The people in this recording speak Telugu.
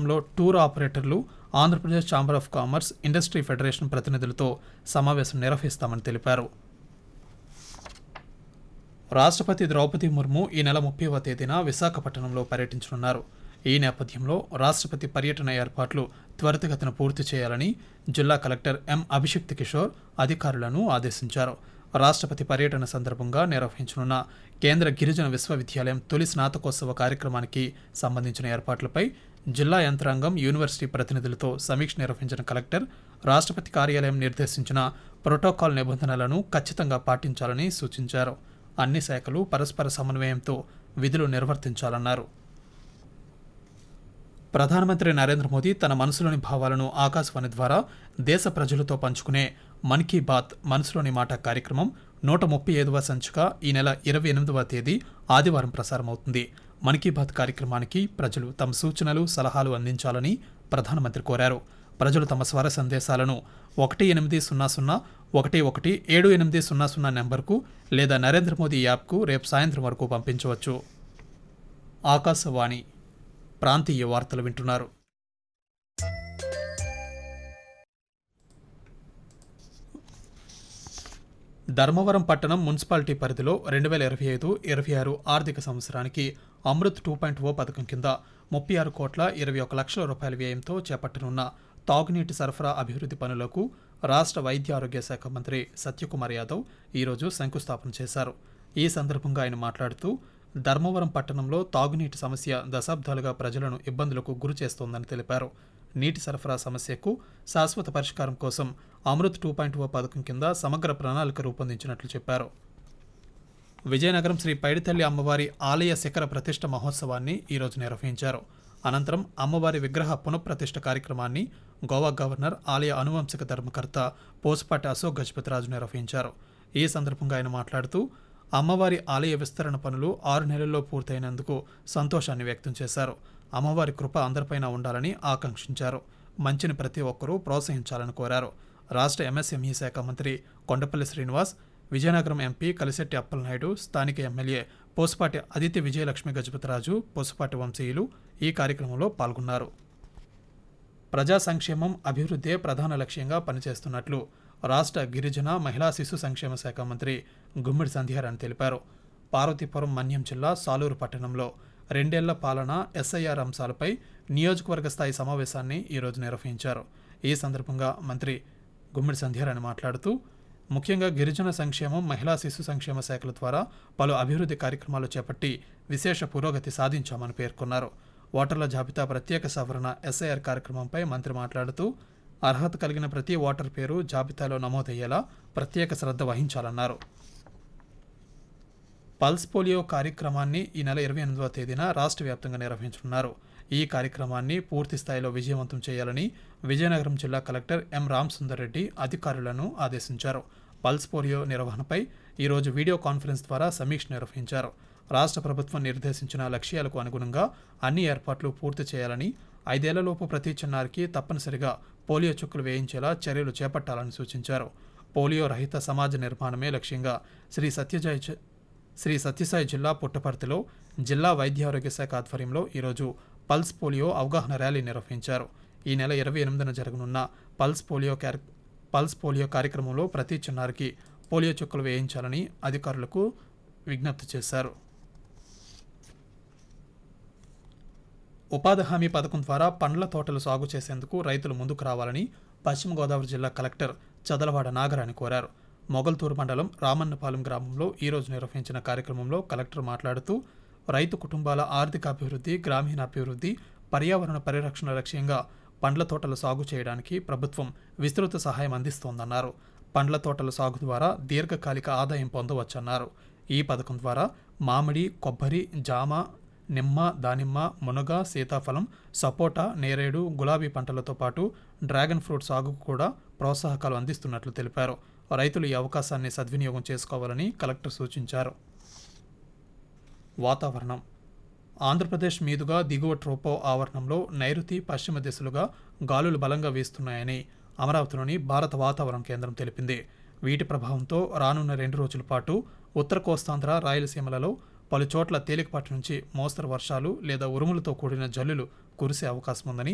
రాష్ట్రంలో టూర్ ఆపరేటర్లు Andhra Pradesh chamber of commerce industry federation ప్రతినిధులతో సమావేశం నిర్వహిస్తామని తెలిపారు రాష్ట్రపతి ద్రౌపది ముర్ము ఈ నెల ముప్పైవ తేదీన విశాఖపట్నంలో పర్యటించనున్నారు ఈ నేపథ్యంలో రాష్ట్రపతి పర్యటన ఏర్పాట్లు త్వరితగతిన పూర్తి చేయాలని జిల్లా కలెక్టర్ ఎం అభిషిక్త్ కిషోర్ అధికారులను ఆదేశించారు రాష్ట్రపతి పర్యటన సందర్భంగా నిర్వహించనున్న కేంద్ర గిరిజన విశ్వవిద్యాలయం తొలి స్నాతకోత్సవ కార్యక్రమానికి సంబంధించిన ఏర్పాట్లపై జిల్లా యంత్రాంగం యూనివర్సిటీ ప్రతినిధులతో సమీక్ష నిర్వహించిన కలెక్టర్ రాష్ట్రపతి కార్యాలయం నిర్దేశించిన ప్రోటోకాల్ నిబంధనలను ఖచ్చితంగా పాటించాలని సూచించారు అన్ని శాఖలు పరస్పర సమన్వయంతో విధులు నిర్వర్తించాలన్నారు ప్రధానమంత్రి నరేంద్ర మోదీ తన మనసులోని భావాలను ఆకాశవాణి ద్వారా దేశ ప్రజలతో పంచుకునే మన్ కీ బాత్ మనసులోని మాట కార్యక్రమం నూట ముప్పై ఐదవ సంచిక ఈ నెల ఇరవై ఎనిమిదవ తేదీ ఆదివారం ప్రసారమవుతుంది మన్ కీ బాత్ కార్యక్రమానికి ప్రజలు తమ సూచనలు సలహాలు అందించాలని ప్రధానమంత్రి కోరారు ప్రజలు తమ స్వర సందేశాలను ఒకటి ఎనిమిది సున్నా సున్నా ఒకటి ఒకటి ఏడు ఎనిమిది సున్నా సున్నా నెంబర్కు లేదా నరేంద్ర మోదీ యాప్కు రేపు సాయంత్రం వరకు పంపించవచ్చు ఆకాశవాణి ప్రాంతీయ వార్తలు వింటున్నారు ధర్మవరం పట్టణం మున్సిపాలిటీ పరిధిలో రెండు వేల ఇరవై ఐదు ఇరవై ఆరు ఆర్థిక సంవత్సరానికి అమృత్ టూ పాయింట్ ఓ పథకం కింద ముప్పై ఆరు కోట్ల ఇరవై ఒక లక్షల రూపాయల వ్యయంతో చేపట్టనున్న తాగునీటి సరఫరా అభివృద్ధి పనులకు రాష్ట్ర వైద్య ఆరోగ్య శాఖ మంత్రి సత్యకుమార్ యాదవ్ ఈరోజు శంకుస్థాపన చేశారు ఈ సందర్భంగా ఆయన మాట్లాడుతూ ధర్మవరం పట్టణంలో తాగునీటి సమస్య దశాబ్దాలుగా ప్రజలను ఇబ్బందులకు గురి చేస్తోందని తెలిపారు నీటి సరఫరా సమస్యకు శాశ్వత పరిష్కారం కోసం అమృత్ టూ పాయింట్ ఓ పథకం కింద సమగ్ర ప్రణాళిక రూపొందించినట్లు చెప్పారు విజయనగరం శ్రీ పైడితల్లి అమ్మవారి ఆలయ శిఖర ప్రతిష్ఠ మహోత్సవాన్ని ఈరోజు నిర్వహించారు అనంతరం అమ్మవారి విగ్రహ పునఃప్రతిష్ఠ కార్యక్రమాన్ని గోవా గవర్నర్ ఆలయ అనువంశిక ధర్మకర్త పోసుపాటి అశోక్ గజపతిరాజు నిర్వహించారు ఈ సందర్భంగా ఆయన మాట్లాడుతూ అమ్మవారి ఆలయ విస్తరణ పనులు ఆరు నెలల్లో పూర్తయినందుకు సంతోషాన్ని వ్యక్తం చేశారు అమ్మవారి కృప అందరిపైన ఉండాలని ఆకాంక్షించారు మంచిని ప్రతి ఒక్కరూ ప్రోత్సహించాలని కోరారు రాష్ట్ర ఎంఎస్ఎంఈ శాఖ మంత్రి కొండపల్లి శ్రీనివాస్ విజయనగరం ఎంపీ కలిశెట్టి అప్పలనాయుడు స్థానిక ఎమ్మెల్యే పోసుపాటి అదితి విజయలక్ష్మి గజపతిరాజు పోసుపాటి వంశీయులు ఈ కార్యక్రమంలో పాల్గొన్నారు ప్రజా సంక్షేమం అభివృద్ధే ప్రధాన లక్ష్యంగా పనిచేస్తున్నట్లు రాష్ట్ర గిరిజన మహిళా శిశు సంక్షేమ శాఖ మంత్రి గుమ్మిడి సంధ్యారాణి తెలిపారు పార్వతీపురం మన్యం జిల్లా సాలూరు పట్టణంలో రెండేళ్ల పాలన ఎస్ఐఆర్ అంశాలపై నియోజకవర్గ స్థాయి సమావేశాన్ని ఈరోజు నిర్వహించారు ఈ సందర్భంగా మంత్రి గుమ్మిడి సంధ్యారాణి మాట్లాడుతూ ముఖ్యంగా గిరిజన సంక్షేమం మహిళా శిశు సంక్షేమ శాఖల ద్వారా పలు అభివృద్ధి కార్యక్రమాలు చేపట్టి విశేష పురోగతి సాధించామని పేర్కొన్నారు ఓటర్ల జాబితా ప్రత్యేక సవరణ ఎస్ఐఆర్ కార్యక్రమంపై మంత్రి మాట్లాడుతూ అర్హత కలిగిన ప్రతి ఓటర్ పేరు జాబితాలో నమోదయ్యేలా ప్రత్యేక శ్రద్ధ వహించాలన్నారు పల్స్ పోలియో కార్యక్రమాన్ని ఈ నెల ఇరవై ఎనిమిదవ తేదీన రాష్ట్ర వ్యాప్తంగా నిర్వహించనున్నారు ఈ కార్యక్రమాన్ని పూర్తి స్థాయిలో విజయవంతం చేయాలని విజయనగరం జిల్లా కలెక్టర్ ఎం రామసుందర్ రెడ్డి అధికారులను ఆదేశించారు పల్స్ పోలియో నిర్వహణపై ఈరోజు వీడియో కాన్ఫరెన్స్ ద్వారా సమీక్ష నిర్వహించారు రాష్ట్ర ప్రభుత్వం నిర్దేశించిన లక్ష్యాలకు అనుగుణంగా అన్ని ఏర్పాట్లు పూర్తి చేయాలని ఐదేళ్లలోపు ప్రతి చిన్నారికి తప్పనిసరిగా పోలియో చుక్కలు వేయించేలా చర్యలు చేపట్టాలని సూచించారు పోలియో రహిత సమాజ నిర్మాణమే లక్ష్యంగా శ్రీ సత్యజయ జ- శ్రీ సత్యసాయి జిల్లా పుట్టపర్తిలో జిల్లా వైద్య ఆరోగ్య శాఖ ఆధ్వర్యంలో ఈరోజు పల్స్ పోలియో అవగాహన ర్యాలీ నిర్వహించారు ఈ నెల ఇరవై ఎనిమిదిన జరగనున్న పల్స్ పోలియో క్యార్ పల్స్ పోలియో కార్యక్రమంలో ప్రతి చిన్నారికి పోలియో చుక్కలు వేయించాలని అధికారులకు విజ్ఞప్తి చేశారు ఉపాధి హామీ పథకం ద్వారా పండ్ల తోటలు సాగు చేసేందుకు రైతులు ముందుకు రావాలని పశ్చిమ గోదావరి జిల్లా కలెక్టర్ చదలవాడ నాగరాణి కోరారు మొగల్తూరు మండలం రామన్నపాలెం గ్రామంలో ఈరోజు నిర్వహించిన కార్యక్రమంలో కలెక్టర్ మాట్లాడుతూ రైతు కుటుంబాల ఆర్థికాభివృద్ధి గ్రామీణాభివృద్ధి పర్యావరణ పరిరక్షణ లక్ష్యంగా పండ్ల తోటల సాగు చేయడానికి ప్రభుత్వం విస్తృత సహాయం అందిస్తోందన్నారు పండ్ల తోటల సాగు ద్వారా దీర్ఘకాలిక ఆదాయం పొందవచ్చన్నారు ఈ పథకం ద్వారా మామిడి కొబ్బరి జామ నిమ్మ దానిమ్మ మునగ సీతాఫలం సపోటా నేరేడు గులాబీ పంటలతో పాటు డ్రాగన్ ఫ్రూట్ సాగుకు కూడా ప్రోత్సాహకాలు అందిస్తున్నట్లు తెలిపారు రైతులు ఈ అవకాశాన్ని సద్వినియోగం చేసుకోవాలని కలెక్టర్ సూచించారు వాతావరణం ఆంధ్రప్రదేశ్ మీదుగా దిగువ ట్రోపో ఆవరణంలో నైరుతి పశ్చిమ దిశలుగా గాలులు బలంగా వీస్తున్నాయని అమరావతిలోని భారత వాతావరణ కేంద్రం తెలిపింది వీటి ప్రభావంతో రానున్న రెండు రోజుల పాటు ఉత్తర కోస్తాంధ్ర రాయలసీమలలో పలు చోట్ల తేలికపాటి నుంచి మోస్తరు వర్షాలు లేదా ఉరుములతో కూడిన జల్లులు కురిసే అవకాశం ఉందని